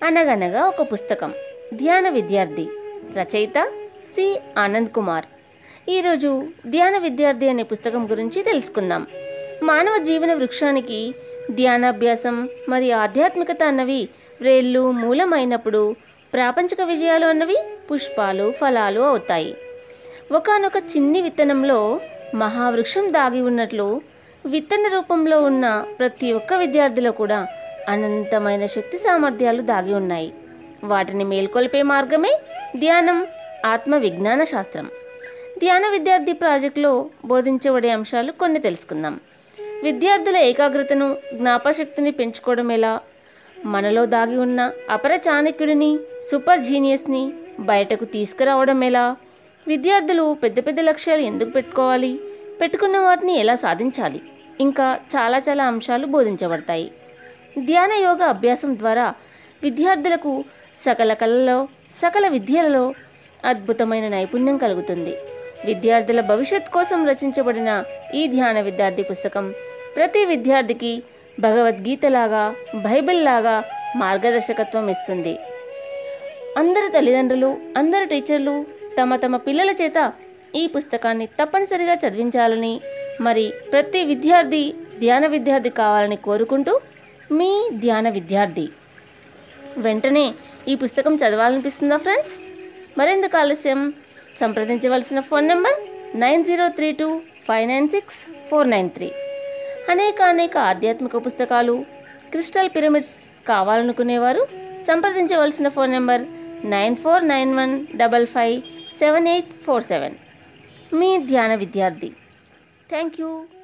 అనగనగా ఒక పుస్తకం ధ్యాన విద్యార్థి రచయిత సి ఆనంద్ కుమార్ ఈరోజు ధ్యాన విద్యార్థి అనే పుస్తకం గురించి తెలుసుకుందాం మానవ జీవన వృక్షానికి ధ్యానాభ్యాసం మరియు ఆధ్యాత్మికత అన్నవి వ్రేళ్ళు మూలమైనప్పుడు ప్రాపంచిక విజయాలు అన్నవి పుష్పాలు ఫలాలు అవుతాయి ఒకానొక చిన్ని విత్తనంలో మహావృక్షం దాగి ఉన్నట్లు విత్తన రూపంలో ఉన్న ప్రతి ఒక్క విద్యార్థిలో కూడా అనంతమైన శక్తి సామర్థ్యాలు దాగి ఉన్నాయి వాటిని మేల్కొల్పే మార్గమే ధ్యానం ఆత్మ విజ్ఞాన శాస్త్రం ధ్యాన విద్యార్థి ప్రాజెక్టులో బోధించబడే అంశాలు కొన్ని తెలుసుకుందాం విద్యార్థుల ఏకాగ్రతను జ్ఞాపశక్తిని పెంచుకోవడం ఎలా మనలో దాగి ఉన్న అపర చాణక్యుడిని సూపర్ జీనియస్ని బయటకు తీసుకురావడం ఎలా విద్యార్థులు పెద్ద పెద్ద లక్ష్యాలు ఎందుకు పెట్టుకోవాలి పెట్టుకున్న వాటిని ఎలా సాధించాలి ఇంకా చాలా చాలా అంశాలు బోధించబడతాయి ధ్యాన యోగ అభ్యాసం ద్వారా విద్యార్థులకు సకల కళలో సకల విద్యలలో అద్భుతమైన నైపుణ్యం కలుగుతుంది విద్యార్థుల భవిష్యత్ కోసం రచించబడిన ఈ ధ్యాన విద్యార్థి పుస్తకం ప్రతి విద్యార్థికి భగవద్గీతలాగా బైబిల్ లాగా మార్గదర్శకత్వం ఇస్తుంది అందరు తల్లిదండ్రులు అందరు టీచర్లు తమ తమ పిల్లల చేత ఈ పుస్తకాన్ని తప్పనిసరిగా చదివించాలని మరి ప్రతి విద్యార్థి ధ్యాన విద్యార్థి కావాలని కోరుకుంటూ మీ ధ్యాన విద్యార్థి వెంటనే ఈ పుస్తకం చదవాలనిపిస్తుందా ఫ్రెండ్స్ మరెందుకు ఆలస్యం సంప్రదించవలసిన phone number nine zero three two five nine six four nine three అనేక అనేక ఆధ్యాత్మిక పుస్తకాలు క్రిస్టల్ పిరమిడ్స్ కావాలనుకునేవారు సంప్రదించవలసిన phone number nine four nine one double five seven eight four seven మీ ధ్యాన విద్యార్థి థ్యాంక్ యూ